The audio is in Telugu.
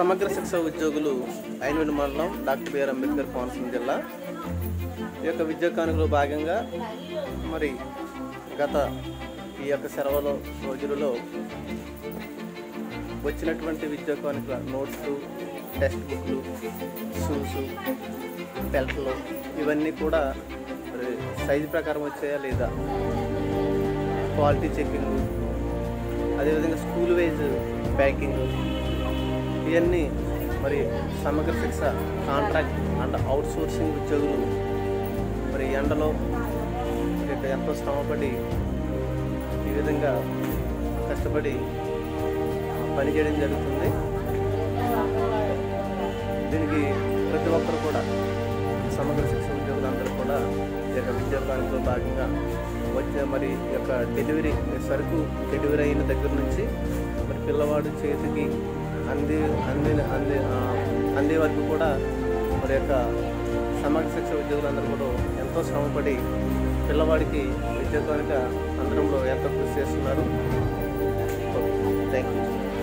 సమగ్ర శిక్ష ఉద్యోగులు ఐనవేలు మండలం డాక్టర్ బిఆర్ అంబేద్కర్ కోనసీమ జిల్లా ఈ యొక్క విద్యా కానుకలో భాగంగా మరి గత ఈ యొక్క సెలవుల రోజులలో వచ్చినటువంటి విద్యా కానుకల నోట్స్ టెక్స్ట్ బుక్లు షూస్ బెల్ట్లు ఇవన్నీ కూడా మరి సైజు ప్రకారం వచ్చాయా లేదా క్వాలిటీ చెకింగ్ అదేవిధంగా స్కూల్ వైజ్ ప్యాకింగ్ ఇవన్నీ మరి సమగ్ర శిక్ష కాంట్రాక్ట్ అండ్ అవుట్ సోర్సింగ్ ఉద్యోగులు మరి ఎండలో ఇక ఎంతో శ్రమపడి ఈ విధంగా కష్టపడి పని చేయడం జరుగుతుంది దీనికి ప్రతి ఒక్కరు కూడా సమగ్ర శిక్ష ఉద్యోగులందరూ కూడా ఈ యొక్క విద్యోగానికి భాగంగా వచ్చే మరి ఈ యొక్క డెలివరీ సరుకు డెలివరీ అయిన దగ్గర నుంచి మరి పిల్లవాడు చేతికి అంది అంది అంది ఆ, అందే వరకు కూడా మరి యొక్క సమగ్ర శిక్ష ఉద్యోగులందరూ కూడా ఎంతో శ్రమపడి పిల్లవాడికి విద్యోగానికి అందరంలో ఎంతో కృషి చేస్తున్నారు థ్యాంక్ యూ